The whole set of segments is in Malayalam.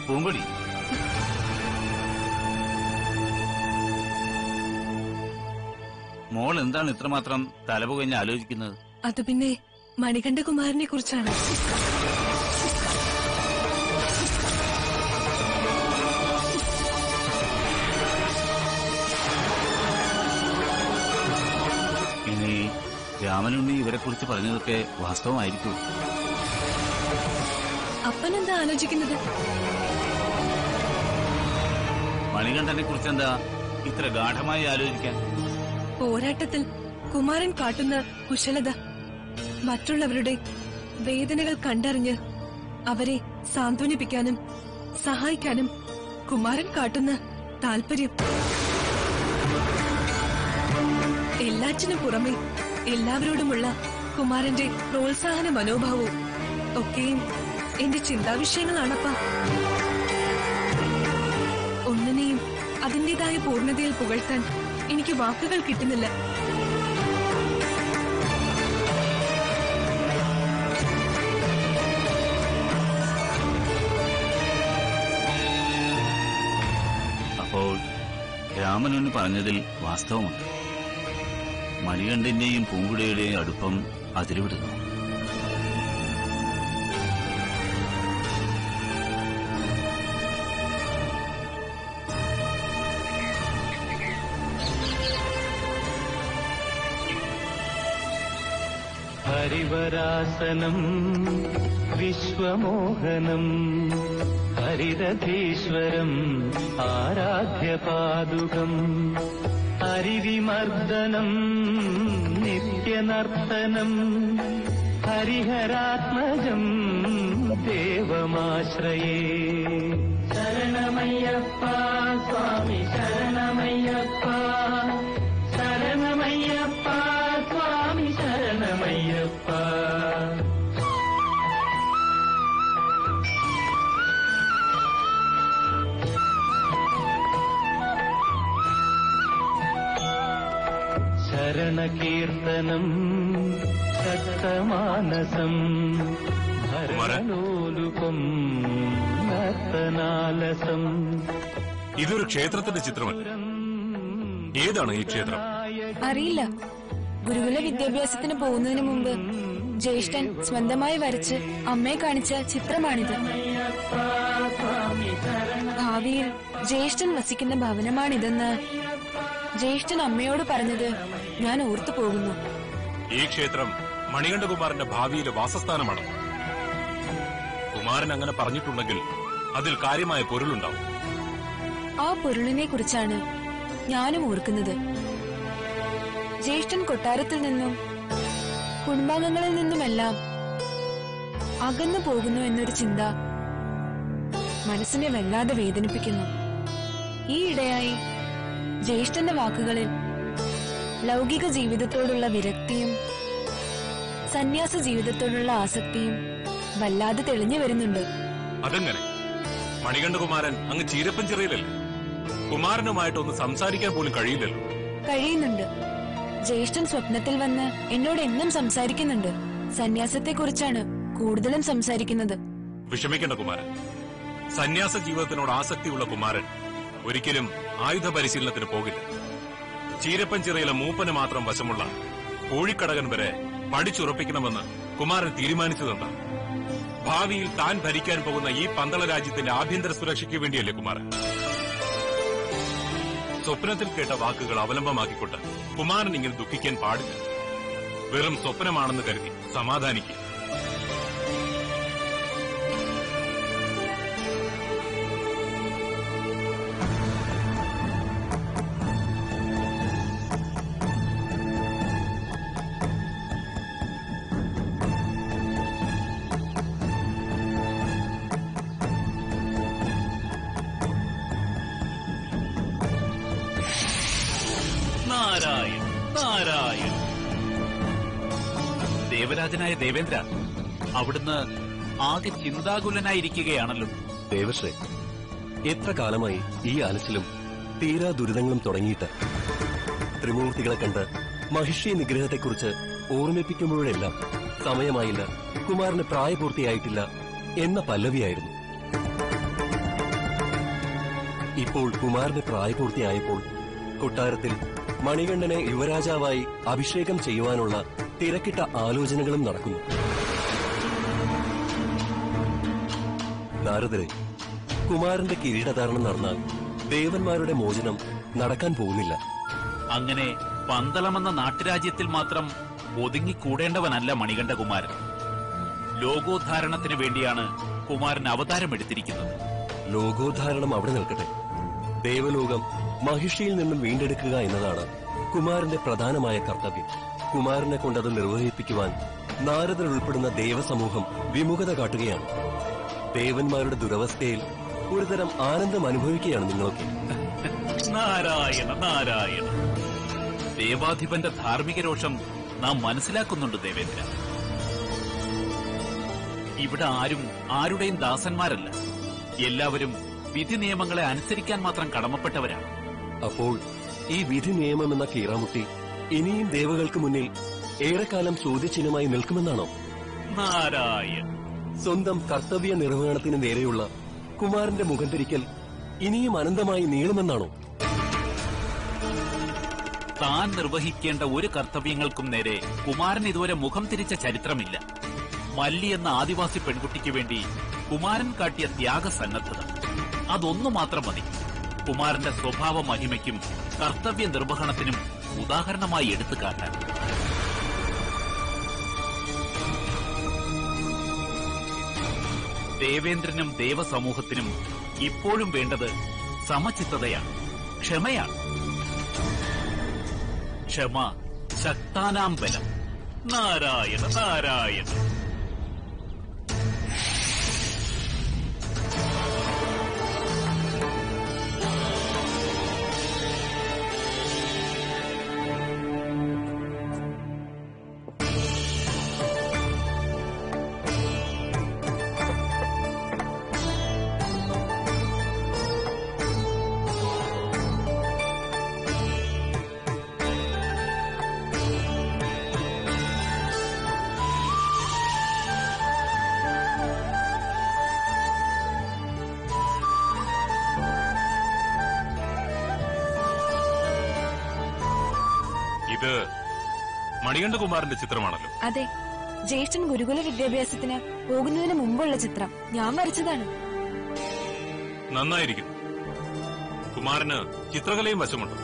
പൂങ്കൊടി മോൾ എന്താണ് ഇത്രമാത്രം തലപുകഞ്ഞ് ആലോചിക്കുന്നത് അത് പിന്നെ മണികണ്ഠകുമാരനെ കുറിച്ചാണ് ഇനി രാമനുണ്ണി ഇവരെ കുറിച്ച് പറഞ്ഞതൊക്കെ വാസ്തവമായിരിക്കും അപ്പൻ എന്താ ആലോചിക്കുന്നത് മണികണ്ഠനെ കുറിച്ച് എന്താ ഇത്ര ഗാഠമായി ആലോചിക്കാൻ പോരാട്ടത്തിൽ കുമാരൻ കാട്ടുന്ന കുശലത മറ്റുള്ളവരുടെ വേദനകൾ കണ്ടറിഞ്ഞ് അവരെ സാന്ത്വനിപ്പിക്കാനും സഹായിക്കാനും കുമാരൻ കാട്ടുന്ന താല്പര്യം എല്ലാറ്റിനും പുറമെ എല്ലാവരോടുമുള്ള കുമാരന്റെ പ്രോത്സാഹന മനോഭാവവും ഒക്കെയും എന്റെ ചിന്താവിഷയങ്ങളാണപ്പാ ഒന്നിനെയും അതിന്റേതായ പൂർണ്ണതയിൽ പുകഴ്ത്താൻ എനിക്ക് വാക്കുകൾ കിട്ടുന്നില്ല അപ്പോൾ രാമനുണ്ണി പറഞ്ഞതിൽ വാസ്തവമുണ്ട് മണികണ്ഠന്റെയും പൂങ്കുടിയുടെയും അടുപ്പം അതിരുവിടുന്നു ഹരിവരാസനം വിശ്വമോഹനം ഹരിരഥീശ്വരം ആരാധ്യപാദുകം ഹരിവിമർദ്ദനം നിത്യനർത്തനം ഹരിഹരാത്മജം ദേവമാശ്രയേ ശരണമയ്യപ്പ സ്വാമി ശരണമയ്യപ്പ ശരണമയ്യപ്പ സ്വാമി ശരണമയ്യപ്പ ശരണകീർത്തനം ശക്തമാനസം ഭരണലോലുപം നർത്തനാലസം ഇതൊരു ക്ഷേത്രത്തിന്റെ ചിത്രമല്ല ഏതാണ് ഈ ക്ഷേത്രം അറിയില്ല ഗുരുകുല വിദ്യാഭ്യാസത്തിന് പോകുന്നതിന് മുമ്പ് ജ്യേഷ്ഠൻ സ്വന്തമായി വരച്ച് അമ്മയെ കാണിച്ച ചിത്രമാണിത് ഭാവിയിൽ ജ്യേഷ്ഠൻ വസിക്കുന്ന ഭവനമാണിതെന്ന് ജ്യേഷ്ഠൻ അമ്മയോട് പറഞ്ഞത് ഞാൻ ഓർത്തു പോകുന്നു ഈ ക്ഷേത്രം മണികണ്ഠകുമാരന്റെ ഭാവിയിലെ വാസസ്ഥാനമാണ് കുമാരൻ അങ്ങനെ പറഞ്ഞിട്ടുണ്ടെങ്കിൽ അതിൽ കാര്യമായ പൊരുളുണ്ടാവും ആ പൊരുളിനെ കുറിച്ചാണ് ഞാനും ഓർക്കുന്നത് ജ്യേഷ്ഠൻ കൊട്ടാരത്തിൽ നിന്നും കുടുംബാംഗങ്ങളിൽ നിന്നുമെല്ലാം അകന്നു പോകുന്നു എന്നൊരു ചിന്ത മനസ്സിനെ വല്ലാതെ വേദനിപ്പിക്കുന്നു ഈയിടെയായി ജ്യേഷ്ഠന്റെ വാക്കുകളിൽ ലൗകിക ജീവിതത്തോടുള്ള വിരക്തിയും സന്യാസ ജീവിതത്തോടുള്ള ആസക്തിയും വല്ലാതെ തെളിഞ്ഞു വരുന്നുണ്ട് അതെങ്ങനെ മണികണ്ഠകുമാരൻ അങ്ങ് ചീരപ്പഞ്ചിറയിലല്ലേ കുമാരനുമായിട്ടൊന്ന് സംസാരിക്കാൻ പോലും കഴിയില്ലല്ലോ കഴിയുന്നുണ്ട് ജ്യേഷ്ഠൻ സ്വപ്നത്തിൽ വന്ന് എന്നോട് എന്നും സംസാരിക്കുന്നുണ്ട് സന്യാസത്തെക്കുറിച്ചാണ് കൂടുതലും സംസാരിക്കുന്നത് വിഷമിക്കേണ്ട കുമാരൻ സന്യാസ ജീവിതത്തിനോട് ആസക്തിയുള്ള കുമാരൻ ഒരിക്കലും ആയുധ പരിശീലനത്തിന് പോകില്ല ചീരപ്പഞ്ചിറയിലെ മൂപ്പന് മാത്രം വശമുള്ള കോഴിക്കടകൻ വരെ പഠിച്ചുറപ്പിക്കണമെന്ന് കുമാരൻ തീരുമാനിച്ചതെന്താ ഭാവിയിൽ താൻ ഭരിക്കാൻ പോകുന്ന ഈ പന്തള രാജ്യത്തിന്റെ ആഭ്യന്തര സുരക്ഷയ്ക്ക് വേണ്ടിയല്ലേ കുമാരൻ സ്വപ്നത്തിൽ കേട്ട വാക്കുകൾ അവലംബമാക്കിക്കൊണ്ട് കുമാരൻ ഇങ്ങനെ ദുഃഖിക്കാൻ പാടില്ല വെറും സ്വപ്നമാണെന്ന് കരുതി സമാധാനിക്കുക നാരായൺ നാരായൺ ദേവരാജനായ ദേവേന്ദ്ര അവിടുന്ന് ആകെ ചിന്താകുലനായിരിക്കുകയാണല്ലോ ദേവശ്രേ എത്ര കാലമായി ഈ ആലസിലും തീരാ ദുരിതങ്ങളും തുടങ്ങിയിട്ട് ത്രിമൂർത്തികളെ കണ്ട് മഹിഷി നിഗ്രഹത്തെക്കുറിച്ച് ഓർമ്മിപ്പിക്കുമ്പോഴെല്ലാം സമയമായില്ല കുമാരന് പ്രായപൂർത്തിയായിട്ടില്ല എന്ന പല്ലവിയായിരുന്നു ഇപ്പോൾ കുമാരന് പ്രായപൂർത്തിയായപ്പോൾ കൊട്ടാരത്തിൽ മണികണ്ഠനെ യുവരാജാവായി അഭിഷേകം ചെയ്യുവാനുള്ള തിരക്കിട്ട ആലോചനകളും നടക്കുന്നു നാരദരെ കുമാരന്റെ കിരീടധാരണം നടന്നാൽ ദേവന്മാരുടെ മോചനം നടക്കാൻ പോകുന്നില്ല അങ്ങനെ പന്തളമെന്ന നാട്ടുരാജ്യത്തിൽ മാത്രം ഒതുങ്ങിക്കൂടേണ്ടവനല്ല മണികണ്ഠകുമാരൻ ലോകോദ്ധാരണത്തിന് വേണ്ടിയാണ് കുമാരൻ അവതാരമെടുത്തിരിക്കുന്നത് ലോകോദ്ധാരണം അവിടെ നിൽക്കട്ടെ ദേവലോകം മഹിഷിയിൽ നിന്നും വീണ്ടെടുക്കുക എന്നതാണ് കുമാരന്റെ പ്രധാനമായ കർത്തവ്യം കുമാരനെ കൊണ്ടത് നിർവഹിപ്പിക്കുവാൻ നാരദർ ഉൾപ്പെടുന്ന ദേവസമൂഹം വിമുഖത കാട്ടുകയാണ് ദേവന്മാരുടെ ദുരവസ്ഥയിൽ ഒരുതരം ആനന്ദം അനുഭവിക്കുകയാണ് നിങ്ങളൊക്കെ നാരായണ നാരായണ ദേവാധിപന്റെ ധാർമ്മിക രോഷം നാം മനസ്സിലാക്കുന്നുണ്ട് ദേവേന്ദ്ര ഇവിടെ ആരും ആരുടെയും ദാസന്മാരല്ല എല്ലാവരും വിധി നിയമങ്ങളെ അനുസരിക്കാൻ മാത്രം കടമപ്പെട്ടവരാണ് അപ്പോൾ ഈ വിധി നിയമം എന്ന കീറാമുട്ടി ഇനിയും ദേവകൾക്ക് മുന്നിൽ ഏറെക്കാലം ചോദ്യചിഹ്നമായി നിൽക്കുമെന്നാണോ നാരായണ സ്വന്തം കർത്തവ്യ നിർവഹണത്തിന് നേരെയുള്ള കുമാരന്റെ മുഖം തിരിക്കൽ ഇനിയും അനന്തമായി നീളുമെന്നാണോ താൻ നിർവഹിക്കേണ്ട ഒരു കർത്തവ്യങ്ങൾക്കും നേരെ കുമാരൻ ഇതുവരെ മുഖം തിരിച്ച ചരിത്രമില്ല മല്ലി എന്ന ആദിവാസി പെൺകുട്ടിക്ക് വേണ്ടി കുമാരൻ കാട്ടിയ ത്യാഗസന്നദ്ധത അതൊന്നു മാത്രം മതി കുമാരന്റെ സ്വഭാവ മഹിമയ്ക്കും കർത്തവ്യ നിർവഹണത്തിനും ഉദാഹരണമായി എടുത്തു കാട്ടാൻ ദേവേന്ദ്രനും ദേവസമൂഹത്തിനും ഇപ്പോഴും വേണ്ടത് സമചിത്തതയാണ് ക്ഷമയാണ് ക്ഷമ ശക്താനാം ബലം നാരായണ നാരായണ ഇത് മണികണ്ഠകുമാരന്റെ ചിത്രമാണല്ലോ അതെ ജ്യേഷ്ഠൻ ഗുരുകുല വിദ്യാഭ്യാസത്തിന് പോകുന്നതിന് മുമ്പുള്ള ചിത്രം ഞാൻ വരച്ചതാണ് നന്നായിരിക്കുന്നു കുമാരന് ചിത്രകലയും വശമുണ്ട്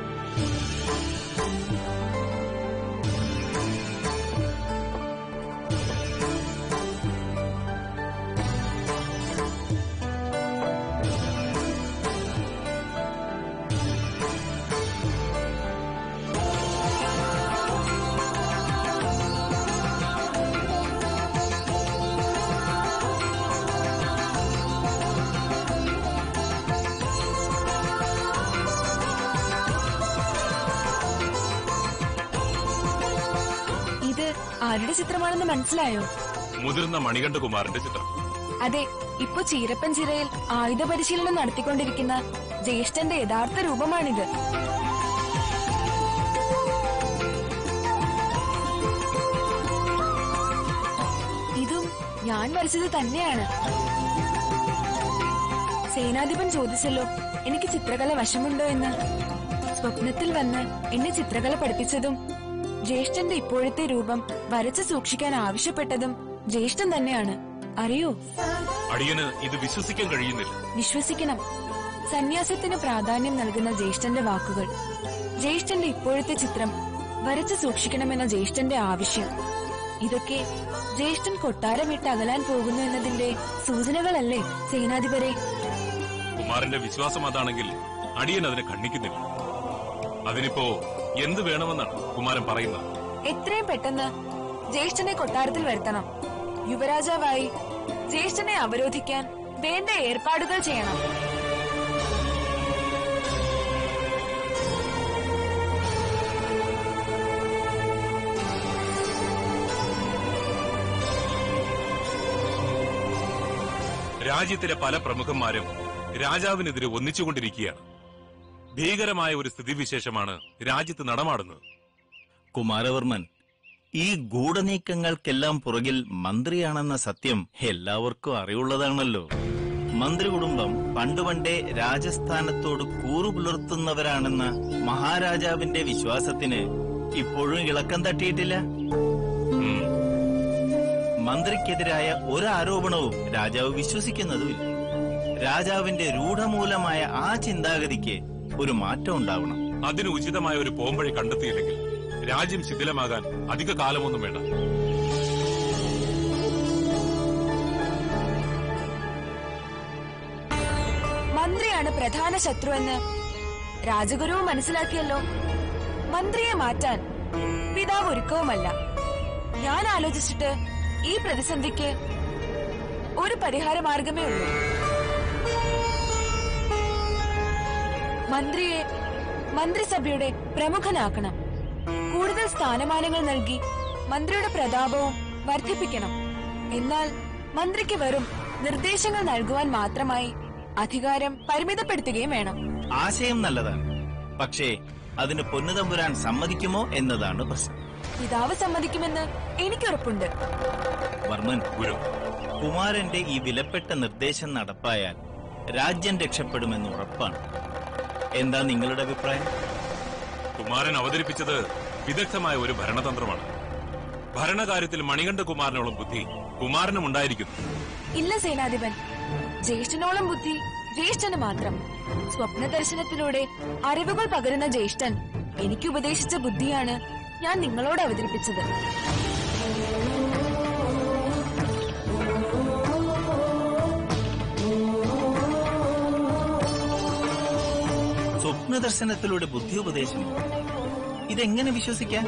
ഇത് ആരുടെ ചിത്രമാണെന്ന് മനസ്സിലായോ മുതിർന്ന മണികണ്ഠകുമാരന്റെ ചിത്രം അതെ ഇപ്പൊ ചീരപ്പൻ ചിറയിൽ ആയുധ പരിശീലനം നടത്തിക്കൊണ്ടിരിക്കുന്ന ജ്യേഷ്ഠന്റെ യഥാർത്ഥ രൂപമാണിത് ഇതും ഞാൻ വരച്ചത് തന്നെയാണ് സേനാധിപൻ ചോദിച്ചല്ലോ എനിക്ക് ചിത്രകല വശമുണ്ടോ എന്ന് സ്വപ്നത്തിൽ വന്ന് എന്നെ ചിത്രകല പഠിപ്പിച്ചതും ജ്യേഷ്ഠന്റെ ഇപ്പോഴത്തെ രൂപം വരച്ചു സൂക്ഷിക്കാൻ ആവശ്യപ്പെട്ടതും ജ്യേഷ്ഠൻ തന്നെയാണ് അറിയോ അടിയന് ഇത് വിശ്വസിക്കാൻ കഴിയുന്നില്ല വിശ്വസിക്കണം സന്യാസത്തിന് പ്രാധാന്യം നൽകുന്ന ജ്യേഷ്ഠന്റെ വാക്കുകൾ ജ്യേഷ്ഠന്റെ ഇപ്പോഴത്തെ ചിത്രം വരച്ചു സൂക്ഷിക്കണമെന്ന ജ്യേഷ്ഠന്റെ ആവശ്യം ഇതൊക്കെ ജ്യേഷ്ഠൻ കൊട്ടാരം വിട്ട് അകലാൻ പോകുന്നു എന്നതിന്റെ സൂചനകളല്ലേ സേനാധിപരെ കുമാരന്റെ വിശ്വാസം അതാണെങ്കിൽ അടിയൻ അതിനെ ഖണ്ഡിക്കുന്നില്ല അതിനിപ്പോ എന്ത് വേണമെന്നാണ് കുമാരൻ പറയുന്നത് എത്രയും പെട്ടെന്ന് ജ്യേഷ്ഠനെ കൊട്ടാരത്തിൽ വരുത്തണം യുവരാജാവായി ജ്യേഷ്ഠനെ അവരോധിക്കാൻ വേണ്ട ഏർപ്പാടുകൾ ചെയ്യണം രാജ്യത്തിലെ പല പ്രമുഖന്മാരും രാജാവിനെതിരെ ഒന്നിച്ചുകൊണ്ടിരിക്കുകയാണ് ഭീകരമായ ഒരു സ്ഥിതിവിശേഷമാണ് രാജ്യത്ത് നടമാടുന്നത് കുമാരവർമ്മൻ ഈ ഗൂഢനീക്കങ്ങൾക്കെല്ലാം പുറകിൽ മന്ത്രിയാണെന്ന സത്യം എല്ലാവർക്കും അറിവുള്ളതാണല്ലോ മന്ത്രി കുടുംബം പണ്ടുപണ്ടേ രാജസ്ഥാനത്തോട് കൂറു പുലർത്തുന്നവരാണെന്ന മഹാരാജാവിന്റെ വിശ്വാസത്തിന് ഇപ്പോഴും ഇളക്കം തട്ടിയിട്ടില്ല ഉം. മന്ത്രിക്കെതിരായ ഒരു ആരോപണവും രാജാവ് വിശ്വസിക്കുന്നതുമില്ല രാജാവിന്റെ രൂഢമൂലമായ ആ ചിന്താഗതിക്ക് ഒരു മാറ്റം ഉണ്ടാവണം അതിന് ഉചിതമായ ഒരു പോംവഴി കണ്ടെത്തിയില്ലെങ്കിൽ രാജ്യം ശിഥിലമാകാൻ അധിക കാലമൊന്നും വേണ്ട മന്ത്രിയാണ് പ്രധാന ശത്രുവെന്ന് രാജഗുരുവ് മനസ്സിലാക്കിയല്ലോ മന്ത്രിയെ മാറ്റാൻ പിതാവ് ഒരുക്കവുമല്ല ഞാൻ ആലോചിച്ചിട്ട് ഈ പ്രതിസന്ധിക്ക് ഒരു പരിഹാര മാർഗമേ ഉള്ളൂ മന്ത്രിയെ മന്ത്രിസഭയുടെ പ്രമുഖനാക്കണം കൂടുതൽ സ്ഥാനമാനങ്ങൾ നൽകി മന്ത്രിയുടെ പ്രതാപവും വർദ്ധിപ്പിക്കണം എന്നാൽ മന്ത്രിക്ക് വെറും നിർദ്ദേശങ്ങൾ നൽകുവാൻ മാത്രമായി അധികാരം പരിമിതപ്പെടുത്തുകയും വേണം ആശയം നല്ലതാണ് പക്ഷേ അതിന് പൊന്നുതമ്പുരാൻ സമ്മതിക്കുമോ എന്നതാണ് പ്രശ്നം പിതാവ് സമ്മതിക്കുമെന്ന് എനിക്കുറപ്പുണ്ട് വർമ്മൻ ഗുരു കുമാരന്റെ ഈ വിലപ്പെട്ട നിർദ്ദേശം നടപ്പായാൽ രാജ്യം രക്ഷപ്പെടുമെന്ന് ഉറപ്പാണ് എന്താ നിങ്ങളുടെ അഭിപ്രായം കുമാരൻ അവതരിപ്പിച്ചത് വിദഗ്ധമായ ഒരു ഭരണതന്ത്രമാണ് ഭരണകാര്യത്തിൽ മണികണ്ഠ കുമാരനോളം ബുദ്ധി കുമാരനും ഉണ്ടായിരിക്കുന്നു ഇല്ല സേനാധിപൻ ജ്യേഷ്ഠനോളം ബുദ്ധി ജ്യേഷ്ഠന് മാത്രം സ്വപ്ന ദർശനത്തിലൂടെ അറിവുകൾ പകരുന്ന ജ്യേഷ്ഠൻ എനിക്ക് ഉപദേശിച്ച ബുദ്ധിയാണ് ഞാൻ നിങ്ങളോട് അവതരിപ്പിച്ചത് സ്വപ്ന ദർശനത്തിലൂടെ ബുദ്ധി ഉപദേശമോ ഇതെങ്ങനെ വിശ്വസിക്കാൻ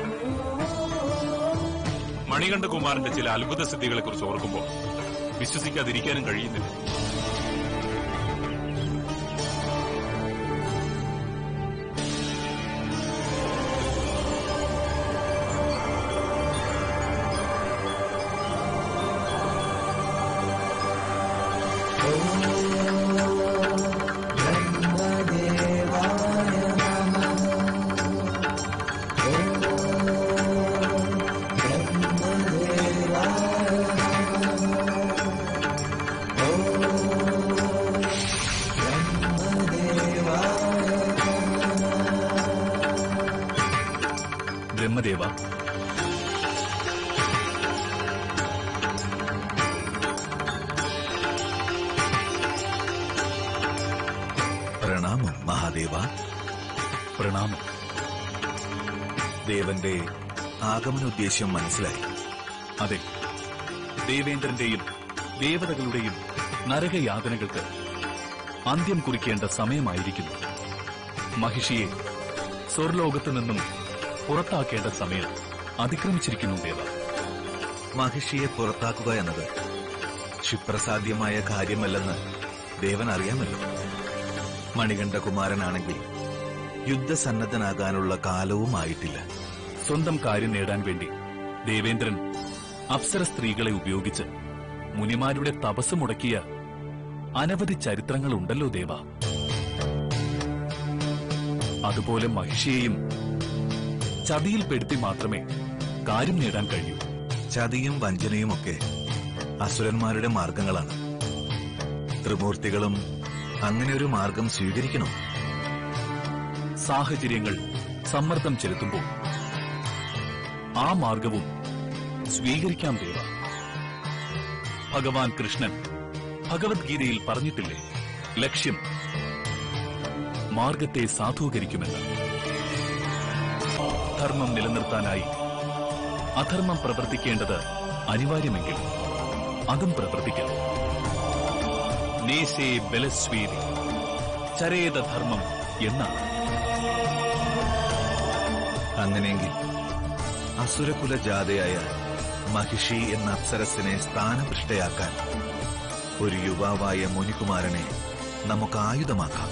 മണികണ്ഠ കുമാരന്റെ ചില അത്ഭുത സിദ്ധികളെ കുറിച്ച് ഓർക്കുമ്പോൾ വിശ്വസിക്കാതിരിക്കാനും കഴിയുന്നില്ല ബ്രഹ്മദേവ പ്രണാമം മഹാദേവ പ്രണാമം ദേവന്റെ ആഗമനോദ്ദേശ്യം മനസ്സിലായി അതെ ദേവേന്ദ്രന്റെയും ദേവതകളുടെയും നരകയാതനകൾക്ക് അന്ത്യം കുറിക്കേണ്ട സമയമായിരിക്കുന്നു മഹിഷിയെ സ്വർലോകത്തു നിന്നും പുറത്താക്കേണ്ട സമയം അതിക്രമിച്ചിരിക്കുന്നു ദേവ മഹിഷിയെ പുറത്താക്കുക എന്നത് ക്ഷിപ്രസാധ്യമായ കാര്യമല്ലെന്ന് ദേവൻ അറിയാമല്ലോ മണികണ്ഠകുമാരനാണെങ്കിൽ യുദ്ധസന്നദ്ധനാകാനുള്ള കാലവും ആയിട്ടില്ല സ്വന്തം കാര്യം നേടാൻ വേണ്ടി ദേവേന്ദ്രൻ അപ്സര സ്ത്രീകളെ ഉപയോഗിച്ച് മുനിമാരുടെ തപസ് മുടക്കിയ അനവധി ചരിത്രങ്ങളുണ്ടല്ലോ ദേവ അതുപോലെ മഹിഷിയെയും ചതിയിൽപ്പെടുത്തി മാത്രമേ കാര്യം നേടാൻ കഴിയൂ ചതിയും വഞ്ചനയുമൊക്കെ അസുരന്മാരുടെ മാർഗങ്ങളാണ് ത്രിമൂർത്തികളും അങ്ങനെ ഒരു മാർഗം സ്വീകരിക്കണം സാഹചര്യങ്ങൾ സമ്മർദ്ദം ചെലുത്തുമ്പോൾ ആ മാർഗവും സ്വീകരിക്കാം ദേവ ഭഗവാൻ കൃഷ്ണൻ ഭഗവത്ഗീതയിൽ പറഞ്ഞിട്ടില്ലേ ലക്ഷ്യം മാർഗത്തെ സാധൂകരിക്കുമെന്ന് ധർമ്മം നിലനിർത്താനായി അധർമ്മം പ്രവർത്തിക്കേണ്ടത് അനിവാര്യമെങ്കിൽ അതും പ്രവർത്തിക്കണം നേശേ ബലസ്വീതി ചരേത ധർമ്മം എന്നാണ് അങ്ങനെയെങ്കിൽ അസുരകുല ജാതയായ മഹിഷി എന്ന അപ്സരസിനെ സ്ഥാനപൃഷ്ടയാക്കാൻ ഒരു യുവാവായ മുനികുമാരനെ നമുക്ക് ആയുധമാക്കാം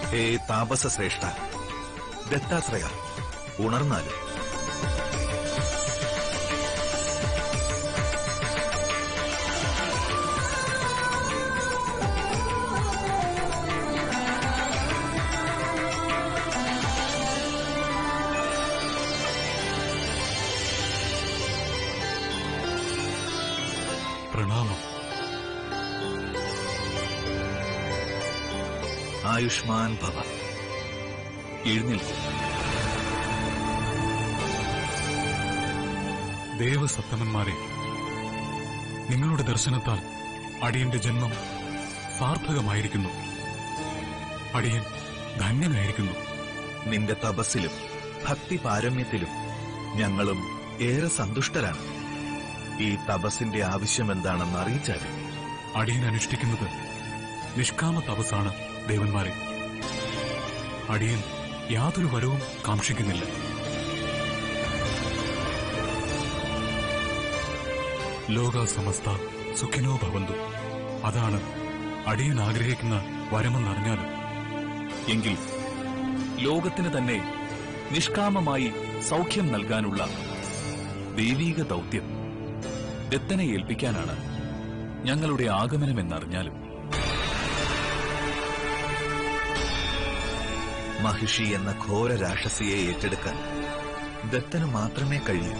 ഹേ താപസ ശ്രേഷ്ഠ ദത്താത്രയ ഉണർന്നാലും പ്രണാമം ആയുഷ്മാൻ ഭവ എഴുന്നേൽക്കൂ ദേവസത്തമന്മാരെ നിങ്ങളുടെ ദർശനത്താൽ അടിയന്റെ ജന്മം സാർത്ഥകമായിരിക്കുന്നു അടിയൻ ധന്യനായിരിക്കുന്നു നിന്റെ തപസ്സിലും ഭക്തി പാരമ്യത്തിലും ഞങ്ങളും ഏറെ സന്തുഷ്ടരാണ് ഈ തപസ്സിന്റെ ആവശ്യമെന്താണെന്ന് അറിയിച്ചാലും അടിയൻ അനുഷ്ഠിക്കുന്നത് നിഷ്കാമ തപസ്സാണ് ദേവന്മാരെ അടിയൻ യാതൊരു വരവും കാക്ഷിക്കുന്നില്ല ലോക സമസ്ത സുഖിനോ ഭവന്തു അതാണ് അടിയൻ ആഗ്രഹിക്കുന്ന വരമെന്നറിഞ്ഞാലും എങ്കിൽ ലോകത്തിന് തന്നെ നിഷ്കാമമായി സൗഖ്യം നൽകാനുള്ള ദൈവീക ദൗത്യം ദത്തനെ ഏൽപ്പിക്കാനാണ് ഞങ്ങളുടെ ആഗമനമെന്നറിഞ്ഞാലും മഹിഷി എന്ന ഘോര രാക്ഷസിയെ ഏറ്റെടുക്കാൻ ദത്തന് മാത്രമേ കഴിയൂ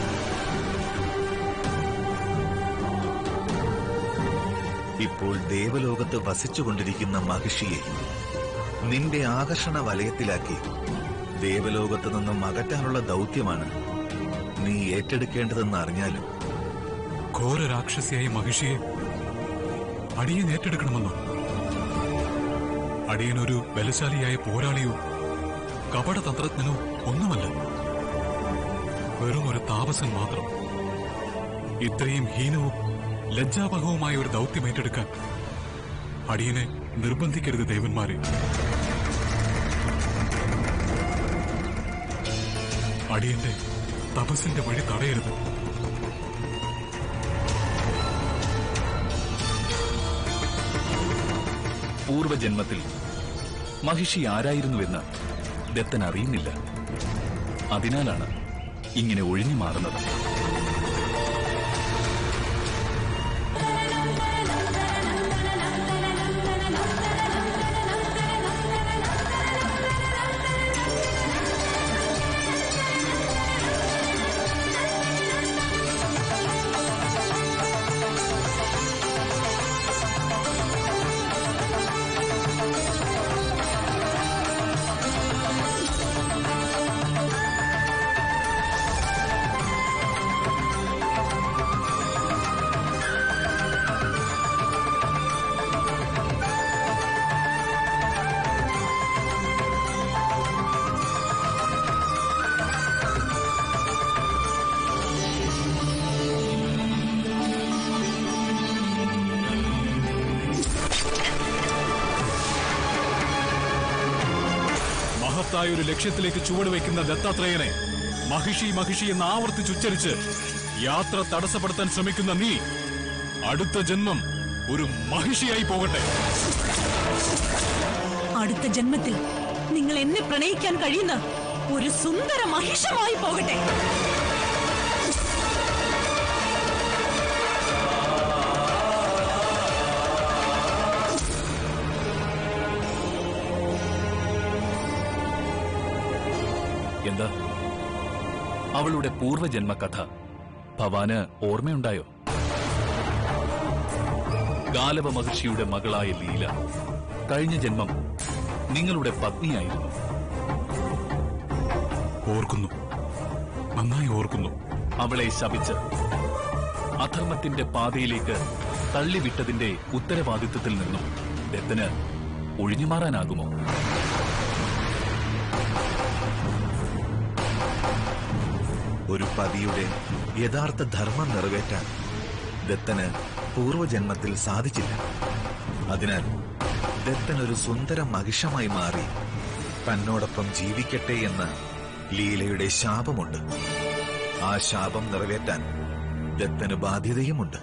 ഇപ്പോൾ ദേവലോകത്ത് വസിച്ചുകൊണ്ടിരിക്കുന്ന മഹിഷിയെ നിന്റെ ആകർഷണ വലയത്തിലാക്കി ദേവലോകത്ത് നിന്നും അകറ്റാനുള്ള ദൗത്യമാണ് നീ ഏറ്റെടുക്കേണ്ടതെന്ന് അറിഞ്ഞാലും ഘോര രാക്ഷസിയായ മഹിഷിയെ അടിയൻ ഏറ്റെടുക്കണമെന്നോ അടിയനൊരു ബലശാലിയായ പോരാളിയോ കപടതന്ത്രജ്ഞനോ ഒന്നുമല്ല വെറും ഒരു താപസൻ മാത്രം ഇത്രയും ഹീനവും ലജ്ജാപഹവുമായ ഒരു ദൗത്യം ഏറ്റെടുക്കാൻ അടിയനെ നിർബന്ധിക്കരുത് ദേവന്മാരെ അടിയന്റെ തപസ്സിന്റെ വഴി തടയരുത് പൂർവജന്മത്തിൽ മഹിഷി ആരായിരുന്നുവെന്ന് ദത്തൻ അറിയുന്നില്ല അതിനാലാണ് ഇങ്ങനെ ഒഴിഞ്ഞു മാറുന്നത് മഹത്തായ ഒരു ലക്ഷ്യത്തിലേക്ക് ചുവടുവെക്കുന്ന ദത്താത്രേയനെ മഹിഷി മഹിഷി എന്ന് ആവർത്തിച്ചുച്ചരിച്ച് യാത്ര തടസ്സപ്പെടുത്താൻ ശ്രമിക്കുന്ന നീ അടുത്ത ജന്മം ഒരു മഹിഷിയായി പോകട്ടെ അടുത്ത ജന്മത്തിൽ നിങ്ങൾ എന്നെ പ്രണയിക്കാൻ കഴിയുന്ന ഒരു സുന്ദര മഹിഷമായി പോകട്ടെ എന്താ അവളുടെ പൂർവജന്മ കഥ ഭവാന് ഓർമ്മയുണ്ടായോ ഗാലവ മഹർഷിയുടെ മകളായ ലീല കഴിഞ്ഞ ജന്മം നിങ്ങളുടെ പത്നിയായിരുന്നു ഓർക്കുന്നു നന്നായി ഓർക്കുന്നു അവളെ ശപിച്ച് അധർമ്മത്തിന്റെ പാതയിലേക്ക് തള്ളിവിട്ടതിന്റെ ഉത്തരവാദിത്വത്തിൽ നിന്നും ദത്തന് ഒഴിഞ്ഞുമാറാനാകുമോ ഒരു പതിയുടെ യഥാർത്ഥ ധർമ്മം നിറവേറ്റാൻ ദത്തന് പൂർവജന്മത്തിൽ സാധിച്ചില്ല അതിനാൽ ദത്തൻ ഒരു സുന്ദര മഹിഷമായി മാറി തന്നോടൊപ്പം ജീവിക്കട്ടെ എന്ന് ലീലയുടെ ശാപമുണ്ട് ആ ശാപം നിറവേറ്റാൻ ദത്തന് ബാധ്യതയുമുണ്ട്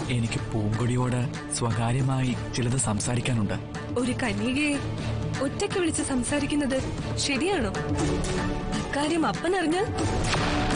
എനിക്ക് പൂങ്കൊടിയോട് സ്വകാര്യമായി ചിലത് സംസാരിക്കാനുണ്ട് ഒരു കന്യകയെ ഒറ്റയ്ക്ക് വിളിച്ച് സംസാരിക്കുന്നത് ശരിയാണോ ഇക്കാര്യം അപ്പനറിഞ്ഞാൽ